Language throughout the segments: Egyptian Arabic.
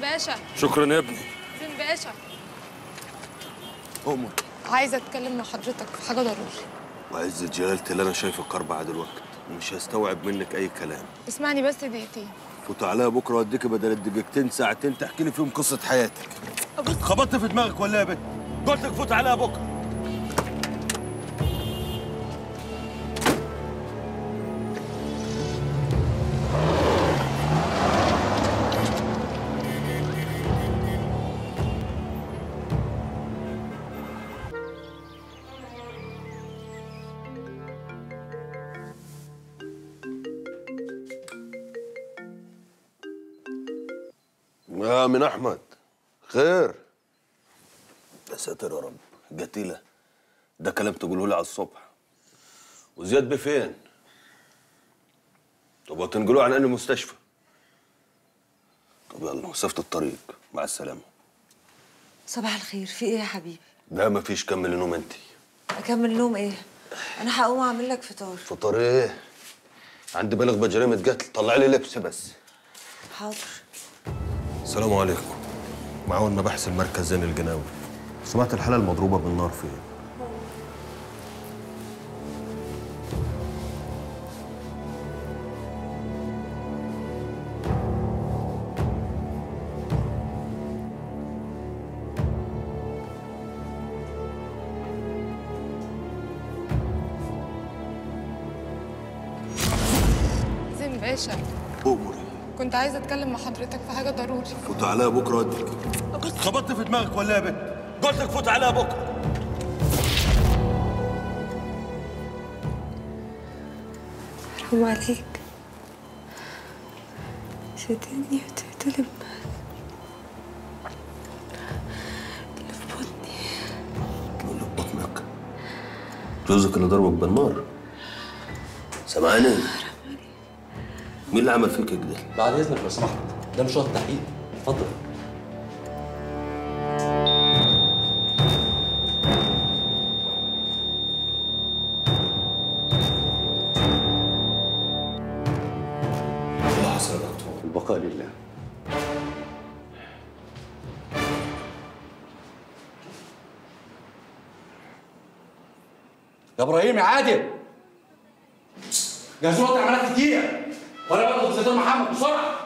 باشا شكرا يا ابني زين باشا أمر عايزه اتكلم مع حضرتك في حاجه ضروري وعزة جلالتي اللي أنا شايفك أربعة دلوقتي ومش هستوعب منك أي كلام اسمعني بس دقيقتين فوت عليا بكرة وأديك بدل الدقيقتين ساعتين تحكي لي فيهم قصة حياتك خبطت في دماغك ولا يا بنت؟ قلت لك فوت عليا بكرة يا من أحمد خير يا ساتر يا رب جتيلة ده كلام تقوله لي على الصبح وزياد بفين؟ طب وتنقلوه عن أنهي مستشفى؟ طب يلا مسافة الطريق مع السلامة صباح الخير في ايه يا حبيبي لا مفيش كمل نوم انت اكمل نوم ايه انا هقوم اعمل لك فطار فطار ايه؟ عندي بالغ بجريمة قتل طلع لي لبس بس حاضر السلام عليكم معاون مباحث المركز زين الجناوي سمعت الحالة المضروبة بالنار فين؟ زين باشا أمري كنت عايزه اتكلم مع حضرتك في حاجه ضروري فوت عليا بكرة وأديك خبطت في دماغك ولا يا بنت؟ قلت لك فوت عليا بكرة حرام عليك شدني وتقتلب اللي في بطني اللي في بطنك جوزك اللي ضربك بالنار سامعني؟ مين اللي عمل فيك كده؟ بعد اذنك لو سمحت ده مش وقت تحقيق اتفضل اللي حصل يا دكتور البقاء لله يا ابراهيم يا عادل جهزوا وقت عمليات كتير وانا باخد زيتون محمد بسرعه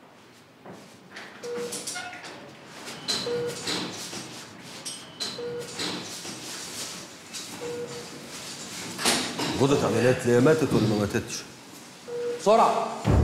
غدت عمليات ليه ماتت ولا ما ماتتش؟ بسرعه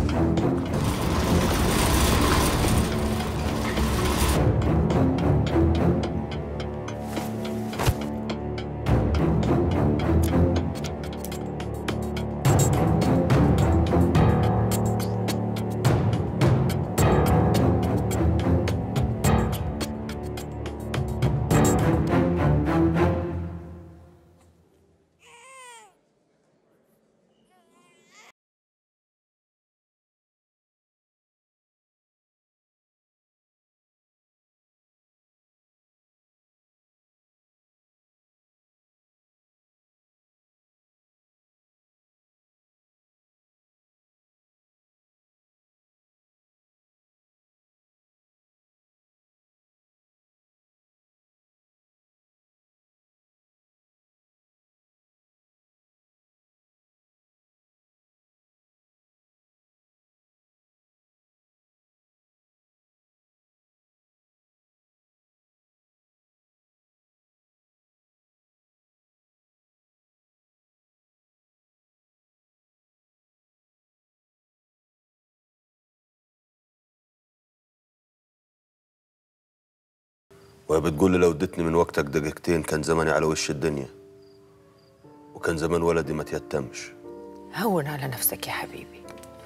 وهي بتقول لي لو اديتني من وقتك دقيقتين كان زماني على وش الدنيا وكان زمان ولدي ما تيتمش هون على نفسك يا حبيبي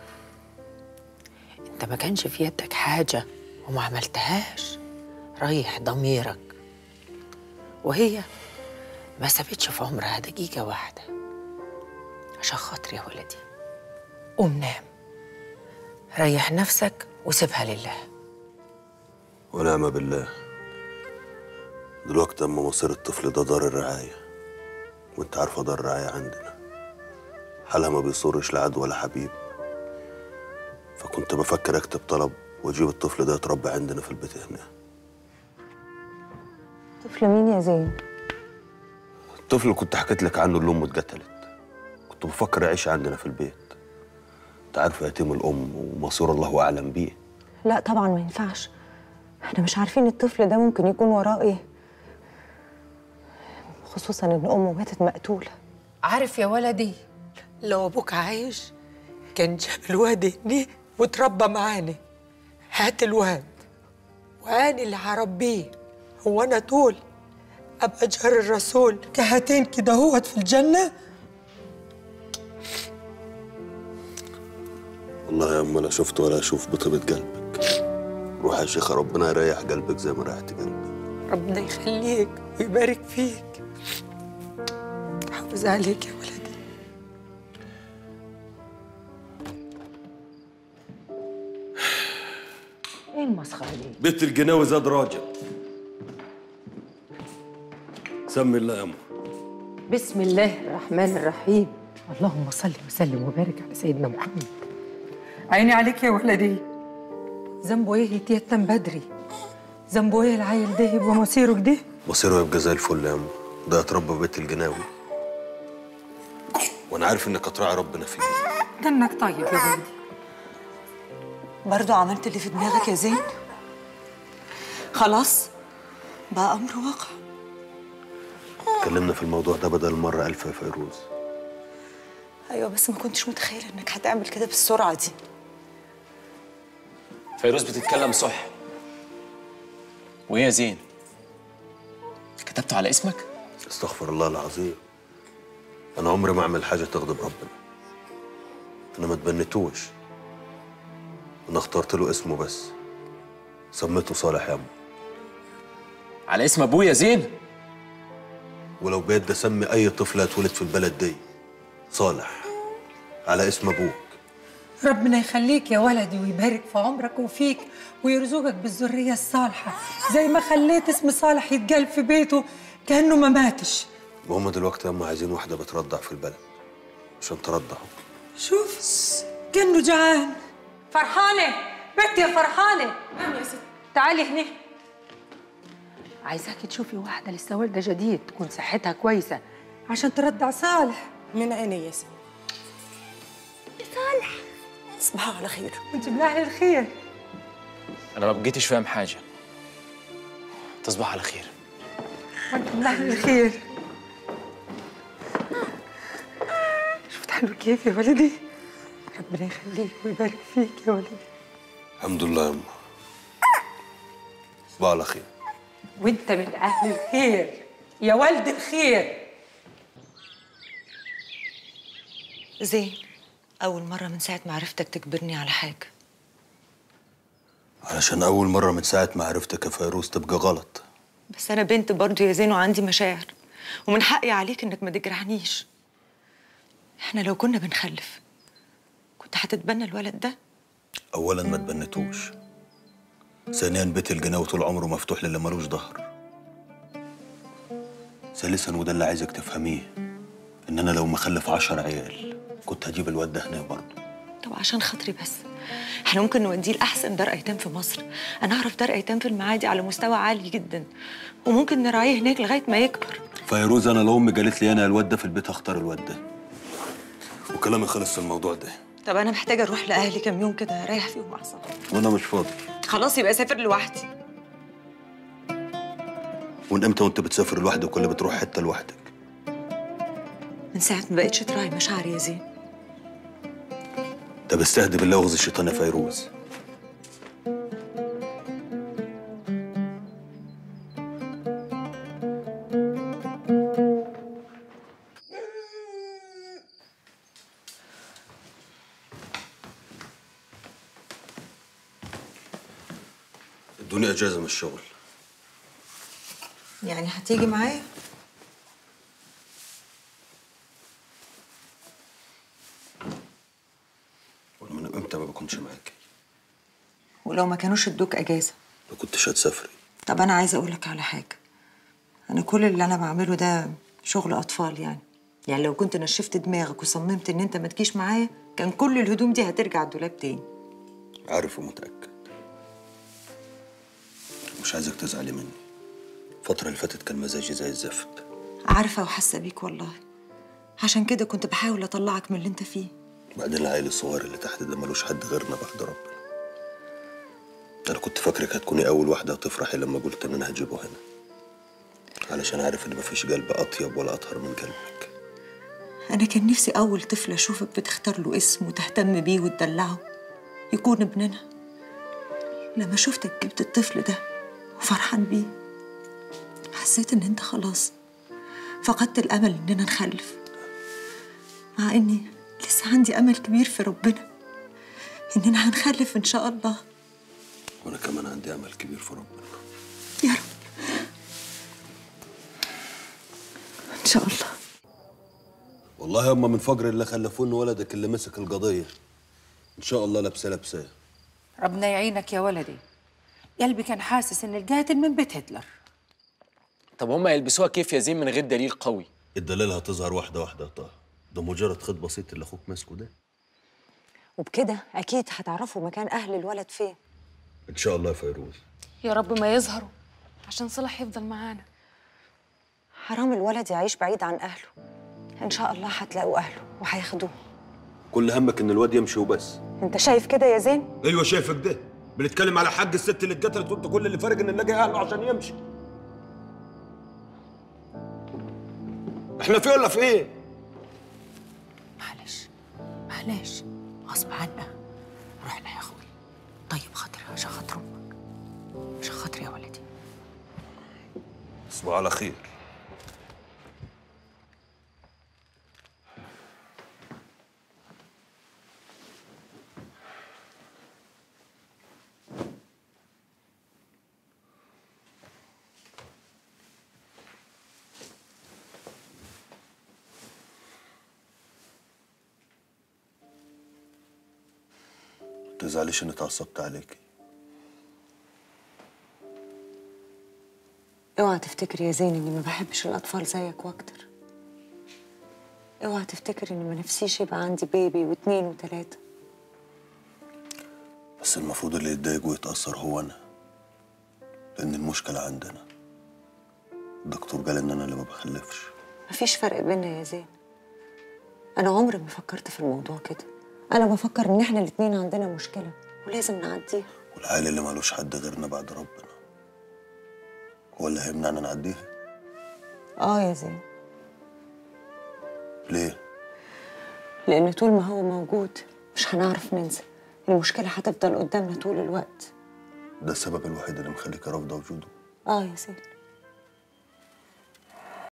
انت ما كانش في يدك حاجة وما عملتهاش ريح ضميرك وهي ما سابتش في عمرها دقيقة واحدة عشان خاطري يا ولدي قوم نام ريح نفسك وسيبها لله ونعم بالله دلوقتي اما مصير الطفل ده دار الرعاية وانت عارفة دار الرعاية عندنا حالها ما بيصرش لعد ولا حبيب فكنت بفكر اكتب طلب واجيب الطفل ده يتربى عندنا في البيت هنا طفل مين يا زين الطفل اللي كنت حكيت لك عنه اللي امه اتقتلت كنت بفكر يعيش عندنا في البيت انت عارف يتيم الام ومصير الله اعلم بيه لا طبعا ما ينفعش احنا مش عارفين الطفل ده ممكن يكون وراه ايه خصوصا ان امه ماتت مقتوله عارف يا ولدي لو ابوك عايش كان جاب الواد هني وتربى معانا هات الواد وانا اللي هربيه هو انا طول ابقى جار الرسول كهاتين كده هوت في الجنه والله يا ام انا شفت ولا اشوف بطيبه قلبك روح يا شيخه ربنا يريح قلبك زي ما ريحت قلبي ربنا يخليك ويبارك فيك حافظ عليك يا ولدي ايه المسخره دي بيت الجناوي زاد راجع سمي الله يا ام بسم الله الرحمن الرحيم اللهم صل وسلم وبارك على سيدنا محمد عيني عليك يا ولدي ذنبه ايه يتيتم بدري ذنبه ايه العيل ده يبقى مصيره كده مصيره يبقى زي الفل يا ام ده يتربى في بيت الجناوي وانا عارف انك هتراعي ربنا فيه دمك طيب يا ولدي برضو عملت اللي في دماغك يا زين خلاص بقى امر واقع اتكلمنا في الموضوع ده بدل مرة ألف يا فيروز ايوه بس ما كنتش متخيله انك هتعمل كده بالسرعه دي فيروز بتتكلم صح وايه يا زين كتبته على اسمك استغفر الله العظيم أنا عمري ما أعمل حاجة تغضب ربنا أنا ما تبنيتوش أنا اخترت له اسمه بس سميته صالح يا أم على اسم ابويا يا زين ولو بيد أسمي أي طفل اتولد في البلد دي صالح على اسم أبوك ربنا يخليك يا ولدي ويبارك في عمرك وفيك ويرزقك بالذرية الصالحة زي ما خليت اسم صالح يتقال في بيته كأنه ما ماتش وهم دلوقتي هم عايزين واحدة بترضع في البلد عشان ترضعهم شوف كأنه جعان فرحانة بنتي يا فرحانة نعم يا ست تعالي هنا عايزاكي تشوفي واحدة لسه والدة جديد تكون صحتها كويسة عشان ترضع صالح من عيني يا ست تصبحوا على خير ونجيب لها الخير انا ما بقيتش فاهم حاجه تصبح على خير ونجيب لها الخير شفت حلو كيف يا ولدي ربنا يخليك ويبارك فيك يا ولدي الحمد لله يا أم صباح على خير وانت من اهل الخير يا ولد الخير زين اول مره من ساعه ما عرفتك تجبرني على حاجه علشان أول مرة من ساعة ما عرفتك يا فيروز تبقى غلط بس انا بنت برضو يا زين وعندي مشاعر ومن حقي عليك انك ما تجرحنيش احنا لو كنا بنخلف كنت هتتبنى الولد ده أولا ما تبنتوش ثانيا بيت الجناوي طول عمره مفتوح للي ملوش ظهر ثالثا وده اللي عايزك تفهميه إن أنا لو مخلف عشر عيال كنت هجيب الواد ده هنا برضه طب عشان خاطري بس احنا ممكن نوديه لاحسن دار ايتام في مصر انا اعرف دار ايتام في المعادي على مستوى عالي جدا وممكن نراعيه هناك لغايه ما يكبر فيروز أنا لو أمي قالت لي أنا الواد ده في البيت هختار الواد ده وكلامي خلص في الموضوع ده طب انا محتاجه اروح لاهلي كام يوم كده اريح فيهم اعصابي وأنا مش فاضي خلاص يبقى اسافر لوحدي ومن إمتى وأنت بتسافر لوحدك ولا بتروح حتة لوحدك من ساعه ما بقتش تراعي مشاعري يا زين طب استهدي بالله واغزي الشيطان يا فيروز ادوني اجازه من الشغل يعني هتيجي معايا ومن امتى ما بكونش معاكي ولو ما كانوش ادوك اجازه ما كنتش هتسافري طب انا عايزه اقول لك على حاجه انا كل اللي انا بعمله ده شغل اطفال يعني يعني لو كنت نشفت دماغك وصممت ان انت ما تجيش معايا كان كل الهدوم دي هترجع الدولاب تاني عارف ومتاكد مش عايزك تزعلي مني الفترة اللي فاتت كان مزاجي زي الزفت عارفة وحاسة بيك والله عشان كده كنت بحاول أطلعك من اللي أنت فيه بعدين العيل الصغير اللي تحت ده ملوش حد غيرنا بعد ربنا انا كنت فاكرك هتكوني اول واحده هتفرحي لما قلت ان انا هجيبه هنا علشان عارف ان مفيش قلب اطيب ولا اطهر من قلبك أنا كان نفسي أول طفل أشوفك بتختار له اسم وتهتم بيه وتدلعه يكون ابننا لما شفتك جبت الطفل ده وفرحان بيه حسيت إن أنت خلاص فقدت الأمل إننا نخلف مع إني لسه عندي أمل كبير في ربنا إننا هنخلف إن شاء الله وانا كمان عندي امل كبير في ربنا يا رب إن شاء الله والله هم من فجر اللي خلفوني ولدك اللي مسك القضيه ان شاء الله لابسه لابسه ربنا يعينك يا ولدي قلبي كان حاسس ان القاتل من بيت هتلر طب هما يلبسوها كيف يا زين من غير دليل قوي الدلال هتظهر واحده واحده يا طه ده مجرد خيط بسيط اللي اخوك ماسكه ده وبكده أكيد هتعرفوا مكان أهل الولد فين ان شاء الله يا فيروز يا رب ما يظهروا عشان صلاح يفضل معانا حرام الولد يعيش بعيد عن أهله إن شاء الله هتلاقوا أهله وهياخدوه كل همك ان الواد يمشي وبس أنت شايف كده يا زين؟ ايوه شايفك ده بنتكلم على حق الست اللي اتقتلت وانت كل اللي فارق ان نلاقي اهله عشان يمشي احنا في ولا في ايه معلش معلش غصب عنا رحنا يا اخوي طيب خاطر عشان خاطر امك عشان خاطر يا ولدي تصبحوا على خير تزعليش اني اتعصبت عليكي اوعى تفتكر يا زين إني ما بحبش الأطفال زيك وأكتر اوعى تفتكر إني ما نفسيش يبقى عندي بيبي واتنين وتلاتة بس المفروض اللي يتضايق ويتأثر هو أنا لأن المشكلة عندنا الدكتور قال إن أنا اللي ما بخلفش مفيش فرق بينا يا زين أنا عمري ما فكرت في الموضوع كده أنا بفكر إن إحنا الاتنين عندنا مشكلة ولازم نعديها والعيل اللي ملوش حد غيرنا بعد ربنا هو اللي هيمنعنا نعديها آه يا زين ليه؟ لأن طول ما هو موجود مش هنعرف ننسى المشكلة هتفضل قدامنا طول الوقت ده السبب الوحيد اللي مخليك رافضة وجوده آه يا زين